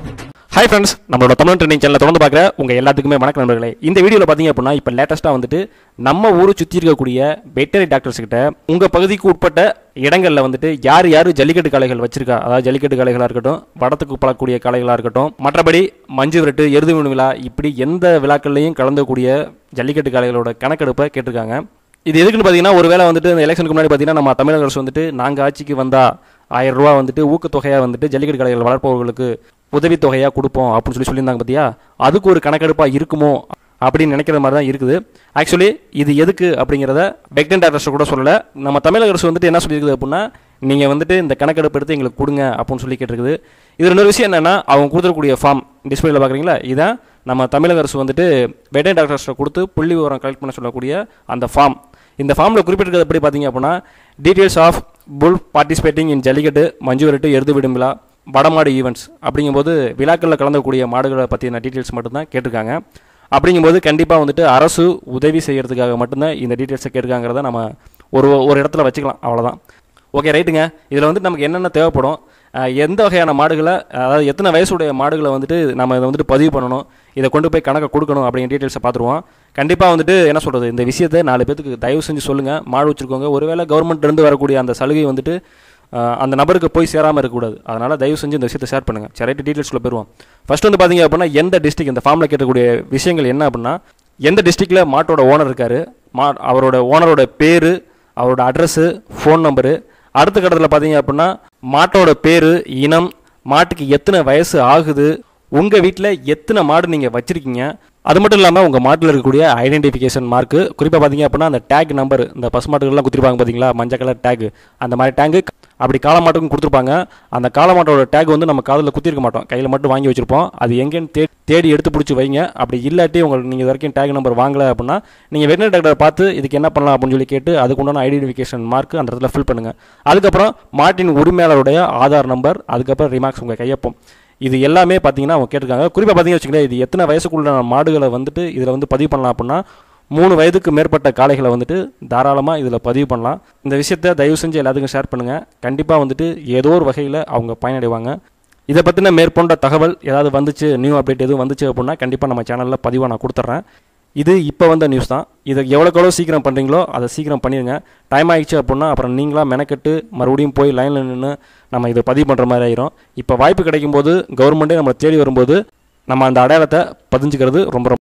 hi friends நம்மளோட Tamil trending சேனலை தொடர்ந்து பார்க்குற உங்கள் எல்லாத்துக்குமே வணக்கம் நண்பர்களே இந்த வீடியோவில் பார்த்தீங்க அப்படின்னா இப்போ லேட்டஸ்ட்டாக வந்துட்டு நம்ம ஊர் சுற்றி இருக்கக்கூடிய வெட்டரி டாக்டர்ஸ் கிட்ட உங்கள் பகுதிக்கு உட்பட்ட இடங்களில் வந்துட்டு யார் யார் ஜல்லிக்கட்டு காளைகள் வச்சிருக்கா அதாவது ஜல்லிக்கட்டு காளைகளாக இருக்கட்டும் வடத்துக்கு பழக்கூடிய காளைகளாக இருக்கட்டும் மற்றபடி மஞ்சு விரட்டு எருது விடும் விழா இப்படி எந்த விழாக்கள்லையும் கலந்தக்கூடிய ஜல்லிக்கட்டு காளைகளோட கணக்கெடுப்பை கேட்டிருக்காங்க இது எதுக்குன்னு பார்த்தீங்கன்னா ஒருவேளை வந்துட்டு இந்த எலெக்ஷனுக்கு முன்னாடி பார்த்தீங்கன்னா நம்ம தமிழக அரசு வந்துட்டு நாங்கள் ஆட்சிக்கு வந்தா ஆயிரம் ரூபா வந்துட்டு ஊக்கத்தொகையாக வந்துட்டு ஜல்லிக்கட்டு கடைகள் வளர்ப்பவர்களுக்கு உதவித்தொகையாக கொடுப்போம் அப்படின்னு சொல்லி சொல்லியிருந்தாங்க பார்த்தியா அதுக்கு ஒரு கணக்கெடுப்பாக இருக்குமோ அப்படின்னு நினைக்கிற மாதிரி தான் இருக்குது ஆக்சுவலி இது எதுக்கு அப்படிங்கிறத பெக்டன் டாக்டர்ஸ் கூட சொல்லலை நம்ம தமிழக அரசு வந்துட்டு என்ன சொல்லியிருக்குது அப்படின்னா நீங்கள் வந்துட்டு இந்த கணக்கெடுப்பு எடுத்து எங்களுக்கு கொடுங்க அப்படின்னு சொல்லி கேட்டிருக்குது இது இன்னொரு விஷயம் என்னென்னா அவங்க கொடுத்துருக்கூடிய ஃபார்ம் டிஸ்பிளேல பார்க்குறீங்களா இதான் நம்ம தமிழக அரசு வந்துட்டு வெட்டரி டாக்டர்ஸ்ட்டை கொடுத்து புள்ளி விவரம் கலெக்ட் பண்ண சொல்லக்கூடிய அந்த ஃபார்ம் இந்த ஃபார்மில் குறிப்பிட்டிருக்கிறது எப்படி பார்த்தீங்க அப்படின்னா details of bull participating in jallikattu manju virattu எருது விடும் விழா வடமாடு ஈவெண்ட்ஸ் அப்படிங்கும்போது விழாக்களில் கலந்தக்கூடிய மாடுகளை பற்றின டீட்டெயில்ஸ் மட்டும்தான் கேட்டிருக்காங்க அப்படிங்கும்போது கண்டிப்பாக வந்துட்டு அரசு உதவி செய்கிறதுக்காக மட்டும்தான் இந்த டீட்டெயில்ஸை கேட்டிருக்காங்கிறத நம்ம ஒரு ஒரு இடத்துல வச்சுக்கலாம் அவ்வளோதான் ஓகே ரைட்டுங்க இதில் வந்துட்டு நமக்கு என்னென்ன தேவைப்படும் அஹ் எந்த வகையான மாடுகளை அதாவது எத்தனை வயசுடைய மாடுகளை வந்துட்டு நம்ம இதை வந்துட்டு பதிவு பண்ணணும் இதை கொண்டு போய் கணக்கை கொடுக்கணும் அப்படிங்கிற டீட்டெயில்ஸை பார்த்துருவோம் கண்டிப்பாக வந்துட்டு என்ன சொல்கிறது இந்த விஷயத்தை நாலு பேத்துக்கு தயவு செஞ்சு சொல்லுங்கள் மாடு வச்சுருக்கோங்க ஒருவேளை கவர்மெண்ட்லேருந்து வரக்கூடிய அந்த சலுகை வந்துட்டு அஹ் அந்த நபருக்கு போய் சேராமல் இருக்கக்கூடாது அதனால் தயவு செஞ்சு இந்த விஷயத்தை ஷேர் பண்ணுங்கள் சரி ரைட்டு டீட்டெயில்ஸ்க்குள்ள போயிடுவோம் ஃபர்ஸ்ட் வந்து பார்த்தீங்க அப்படின்னா எந்த டிஸ்ட்ரிக் இந்த ஃபார்மில் கேட்கக்கூடிய விஷயங்கள் என்ன அப்படின்னா எந்த டிஸ்ட்ரிக்டில் மாட்டோட ஓனர் இருக்கார் மா அவரோட ஓனரோட பேர் அவரோட அட்ரஸ்ஸு ஃபோன் நம்பரு அடுத்த கட்டத்தில் பார்த்தீங்க அப்படின்னா மாட்டோட பேர் இனம் மாட்டுக்கு எத்தனை வயசு ஆகுது உங்கள் வீட்டில் எத்தனை மாடு நீங்கள் வச்சுருக்கீங்க அது மட்டும் இல்லாமல் உங்கள் மாட்டில் இருக்கக்கூடிய ஐடென்டிஃபிகேஷன் மார்க்கு குறிப்பாக பார்த்தீங்க அப்படின்னா அந்த டேக் நம்பர் இந்த பசுமாட்டுகள்லாம் குத்திருப்பாங்க பார்த்தீங்களா மஞ்சள் கலர் டேக் அந்த மாதிரி டேங்கு அப்படி காலமாட்டுக்கும் கொடுத்துருப்பாங்க அந்த காலமாட்டோட டேக் வந்து நம்ம காதில் குத்திருக்க மாட்டோம் கையில் மட்டும் வாங்கி வச்சிருப்போம் அது எங்கேன்னு தே தேடி எடுத்து பிடிச்சி வைங்க அப்படி இல்லாட்டி உங்களுக்கு நீங்கள் இது வரைக்கும் டேக் நம்பர் வாங்கலை அப்படின்னா நீங்கள் வெட்டினரி டாக்டரை பார்த்து இதுக்கு என்ன பண்ணலாம் அப்படின்னு சொல்லி கேட்டு அதுக்குண்டான ஐடென்டிஃபிகேஷன் மார்க் அந்த இடத்துல ஃபில் பண்ணுங்கள் அதுக்கப்புறம் மாட்டின் உரிமையாளருடைய ஆதார் நம்பர் அதுக்கப்புறம் ரிமார்க்ஸ் உங்கள் கையொப்பம் இது எல்லாமே பார்த்தீங்கன்னா அவங்க கேட்டிருக்காங்க குறிப்பாக பார்த்தீங்கன்னு வச்சுக்கோங்களேன் இது எத்தனை வயசுக்குள்ள மாடுகளை வந்துட்டு இதில் வந்து பதிவு பண்ணலாம் அப்படின்னா மூணு வயதுக்கு மேற்பட்ட காளைகளை வந்துட்டு தாராளமாக இதில் பதிவு பண்ணலாம் இந்த விஷயத்த தயவு செஞ்சு எல்லாத்துக்கும் ஷேர் பண்ணுங்கள் கண்டிப்பாக வந்துட்டு ஏதோ ஒரு வகையில் அவங்க பயனடைவாங்க இதை பற்றின மேற்கொண்ட தகவல் ஏதாவது வந்துச்சு நியூ அப்டேட் எதுவும் வந்துச்சு அப்படின்னா கண்டிப்பாக நம்ம சேனலில் பதிவாக நான் கொடுத்துட்றேன் இது இப்போ வந்த நியூஸ் தான் இதை எவ்வளோக்கு எவ்வளோ சீக்கிரம் பண்ணுறீங்களோ அதை சீக்கிரம் பண்ணிடுங்க டைம் ஆயிடுச்சு அப்படின்னா அப்புறம் நீங்களாக மெனக்கெட்டு மறுபடியும் போய் லைனில் நின்று நம்ம இதை பதிவு பண்ணுற மாதிரி ஆயிரும் இப்போ வாய்ப்பு கிடைக்கும் போது கவர்மெண்ட்டே நம்மளை தேடி வரும்போது நம்ம அந்த அடையாளத்தை பதிஞ்சுக்கிறது ரொம்ப ரொம்ப